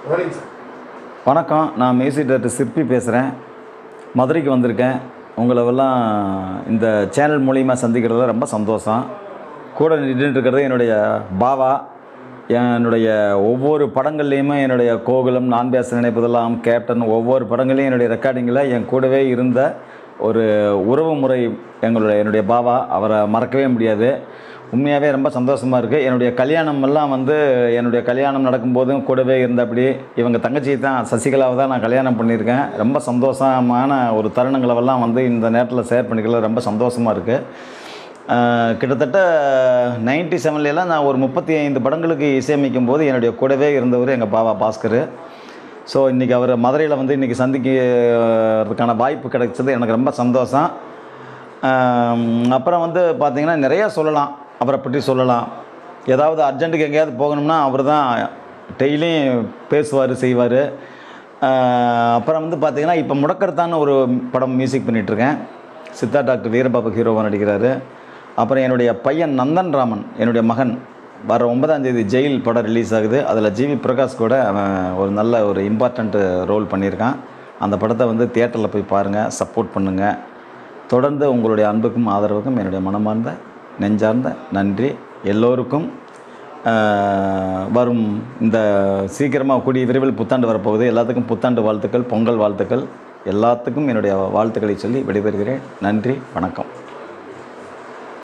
வணக்கம் சார் வணக்கம் நான் மியூசிக் டைரக்டர் சிற்பி பேசுகிறேன் மதுரைக்கு வந்திருக்கேன் உங்களெல்லாம் இந்த சேனல் மூலிமா சந்திக்கிறதுல ரொம்ப சந்தோஷம் கூட நின்றுட்டு இருக்கிறது என்னுடைய பாவா என்னுடைய ஒவ்வொரு படங்கள்லேயுமே என்னுடைய கோகுலம் நான் பேச நினைப்பதெல்லாம் கேப்டன் ஒவ்வொரு படங்களையும் என்னுடைய ரெக்கார்டிங்கில் என் கூடவே இருந்த ஒரு உறவு முறை எங்களுடைய என்னுடைய பாவா அவரை மறக்கவே முடியாது உண்மையாகவே ரொம்ப சந்தோஷமாக இருக்குது என்னுடைய கல்யாணம் எல்லாம் வந்து என்னுடைய கல்யாணம் நடக்கும்போதும் கூடவே இருந்தபடி இவங்க தங்கச்சி தான் சசிகலாவை தான் நான் கல்யாணம் பண்ணியிருக்கேன் ரொம்ப சந்தோஷமான ஒரு தருணங்களெல்லாம் வந்து இந்த நேரத்தில் ஷேர் பண்ணிக்கல ரொம்ப சந்தோஷமாக இருக்குது கிட்டத்தட்ட நைன்டி செவன்லலாம் நான் ஒரு முப்பத்தி ஐந்து படங்களுக்கு இசையமைக்கும் போது என்னுடைய கூடவே இருந்தவர் எங்கள் பாவா பாஸ்கர் ஸோ இன்றைக்கி அவர் மதுரையில் வந்து இன்றைக்கி சந்திக்கிறதுக்கான வாய்ப்பு கிடைச்சது எனக்கு ரொம்ப சந்தோஷம் ஆம், அப்புறம் வந்து பார்த்திங்கன்னா நிறையா சொல்லலாம் அவரை பற்றி சொல்லலாம் ஏதாவது அர்ஜென்ட்டுக்கு எங்கேயாவது போகணும்னா அவர் தான் டெய்லியும் பேசுவார் செய்வார் அப்புறம் வந்து பார்த்திங்கன்னா இப்போ முடக்கர்த்தான்னு ஒரு படம் மியூசிக் பண்ணிகிட்ருக்கேன் சித்தா டாக்டர் வீரபாபு ஹீரோவாக நடிக்கிறாரு அப்புறம் என்னுடைய பையன் நந்தன் ராமன் என்னுடைய மகன் வர ஒன்பதாம் தேதி ஜெயில் படம் ரிலீஸ் ஆகுது அதில் ஜிவி பிரகாஷ் கூட அவன் ஒரு நல்ல ஒரு இம்பார்ட்டண்ட் ரோல் பண்ணியிருக்கான் அந்த படத்தை வந்து தியேட்டரில் போய் பாருங்கள் சப்போர்ட் பண்ணுங்கள் தொடர்ந்து உங்களுடைய அன்புக்கும் ஆதரவுக்கும் என்னுடைய மனமார்ந்த நெஞ்சார்ந்த நன்றி எல்லோருக்கும் ஆஹ், வரும் இந்த சீக்கிரமாக கூடிய விரைவில் புத்தாண்டு வரப்போகுது எல்லாத்துக்கும் புத்தாண்டு வாழ்த்துக்கள் பொங்கல் வாழ்த்துக்கள் எல்லாத்துக்கும் என்னுடைய வாழ்த்துக்களை சொல்லி விடைபெறுகிறேன் நன்றி வணக்கம்